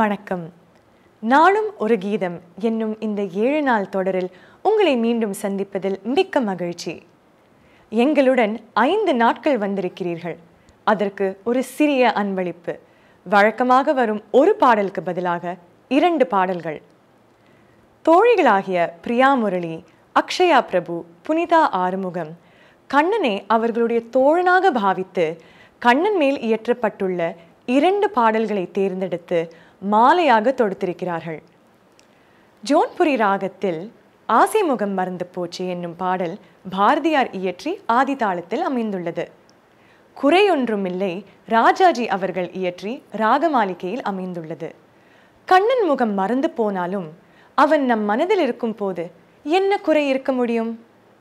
வணக்கம் நாளும் ஒரு கீதம் என்னும் இந்த ஏழு நாள் தொடரில் உங்களை மீண்டும் சந்திப்பதில் மிக்க மகிழ்ச்சி எங்களுடன் ஐந்து நாட்கள் வந்திருக்கிறீர்கள் அதற்கு ஒரு சிறிய அன்பளிப்பு வழக்கமாக வரும் ஒரு பாடலுக்கு பதிலாக இரண்டு பாடல்கள் தோழிகளாகிய பிரியா முரளி அக்ஷயா பிரபு புனிதா ஆறுமுகம் கண்ணனை அவர்களுடைய தோழனாக பாவித்து கண்ணன் மேல் இயற்றப்பட்டுள்ள இரண்டு பாடல்களை தேர்ந்தெடுத்து மாலையாக தொடுத்திருக்கிறார்கள் ஜோன்புரி ராகத்தில் ஆசைமுகம் மறந்து போச்சு என்னும் பாடல் பாரதியார் இயற்றி ஆதிதாளத்தில் அமைந்துள்ளது குறையொன்றுமில்லை ராஜாஜி அவர்கள் இயற்றி ராகமாலிகையில் அமைந்துள்ளது கண்ணன் முகம் மறந்து போனாலும் அவன் நம் மனதில் இருக்கும் போது என்ன குறை இருக்க முடியும்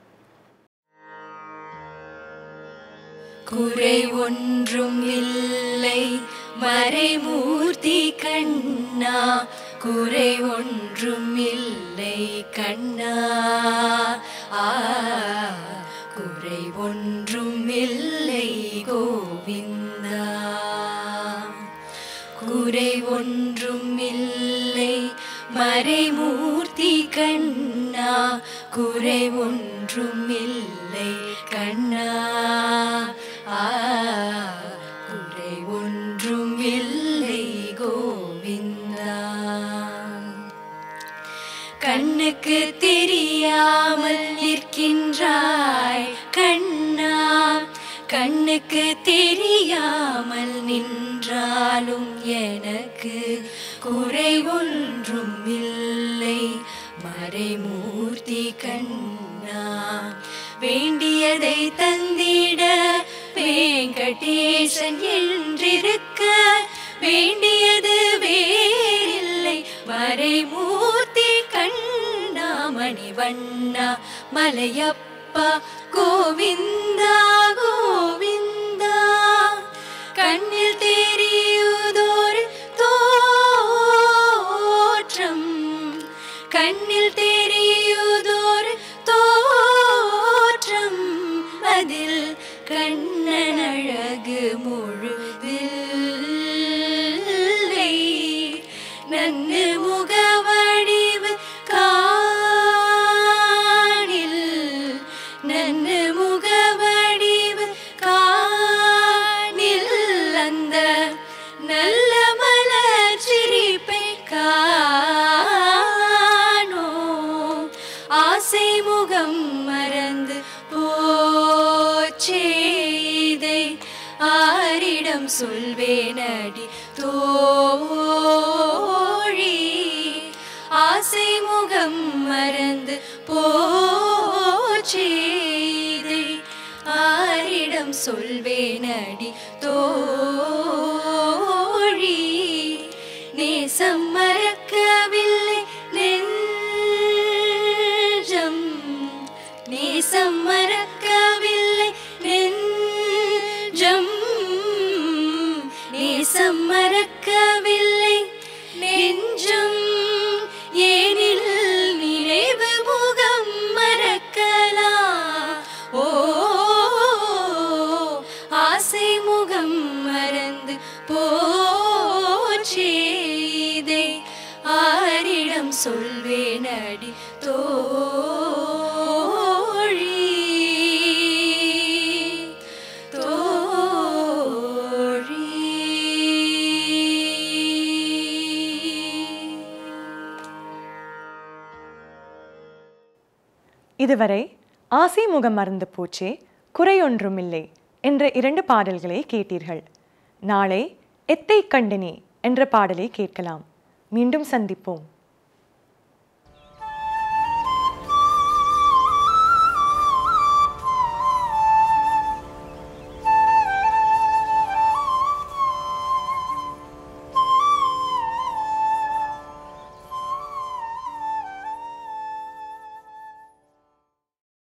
குறை ஒன்றும் இல்லை மறைமூர்த்தி கண்ணா குறை ஒன்றும் இல்லை கண்ணா ஆ குறை ஒன்றும் இல்லை கோவிந்தா குறை ஒன்றும் இல்லை மறைமூர்த்தி கண்ணா குறை ஒன்றும் இல்லை கண்ணா ஆ குறை ஒன்றும் இல்லை கோவிந்தா கண்ணுக்கு தெரியாமல் நிற்கின்றாய் கண்ணா கண்ணுக்கு தெரியாமல் நின்றாலும் எனக்கு குறை ஒன்றும் இல்லை மறைமூர்த்தி கண்ணா வேண்டியதை தந்திட வேங்கடேசன் என்றிருக்க வேண்டியது வேறில்லை மறைமூர்த்தி கண்ணா மணிவண்ணா மலையப்பா கோவிந்தா கோவிந்தா கண்ணில் தெரியுதோர் தோற்றம் கண்ணில் தெரியுதோர் தோற்றம் அதில் கண்ணன் அழகு முழுதில்லை நன்னு முகவடிவு காணில் நன்னு முகவடிவு காணில் அந்த நல்ல மலர் சிரிப்பை காணோ ஆசை முகம் மறந்து போச்சே இதை ஆரிடம் சொல்வேனடி தோழி ஆசை முகம் மறந்து போச்சே இதை ஆரிடம் சொல்வேனடி தோழி நேசம் மறக்கவில்லை நெஞ்சம் நேசம் மறக்கவில்லை நெஞ்சம் நேசம் மறக்கவில்லை நெஞ்சம் ஏனில் நினைவு முகம் மறக்கலாம் ஓ ஆசை முகம் மறந்து போச்சே இதை ஆரிடம் சொல்வேனடி தோழி இதுவரை ஆசை முகம் மறந்து போச்சே குறையொன்றுமில்லை என்ற இரண்டு பாடல்களை கேட்டீர்கள் நாளை எத்தை கண்டனே என்ற பாடலை கேட்கலாம் மீண்டும் சந்திப்போம்